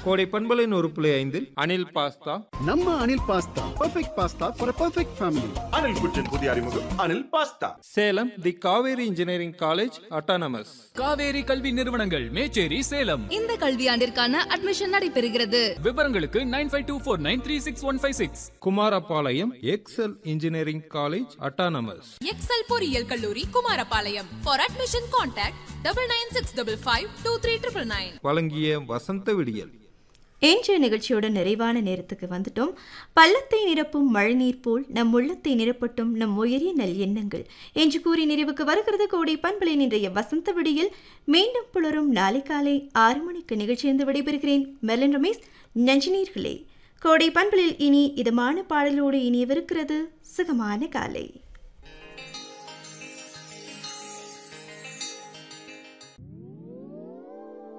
கோடை பண்பலின் ஒரு புள்ளி ஐந்தில் அனில் பாஸ்தா நம்ம Anil pasta perfect pasta for perfect family Anil குற்றின் புதிய அறிமுகம் Anil pasta Salem the Kaveri engineering college autonomous Kaveri கல்வி நிறுவனங்கள் மேச்சேரி சேலம் இந்த கல்வியாண்டிற்கான அட்மிஷன் நடைபெறுகிறது விவரங்களுக்கு nine five two four nine three six one five six Kumarapalayam Excel engineering college autonomous Excel பொறியியல் கல்லூரி Kumarapalayam for admission contact double nine six double five two three triple nine வழங்கிய வசந்த விடியல் இன்றைய நிகழ்ச்சியோட நிறைவான நேரத்துக்கு வந்துட்டோம் பள்ளத்தை நிரப்பும் மழைநீர் போல் நம் உள்ளத்தை நிரப்பட்டும் நம் உயரிய நல் எண்ணங்கள் என்று கூறி நிறைவுக்கு வருகிறது கோடை பண்பலின் இன்றைய வசந்த விடியில் மீண்டும் புலரும் நாளை காலை ஆறு மணிக்கு நிகழ்ச்சியிருந்து விடைபெறுகிறேன் மெலன் ரமேஷ் நஞ்சினீர்களே கோடை பண்பலில் இனி இதமான பாடலோடு இனியவிருக்கிறது சுகமான காலை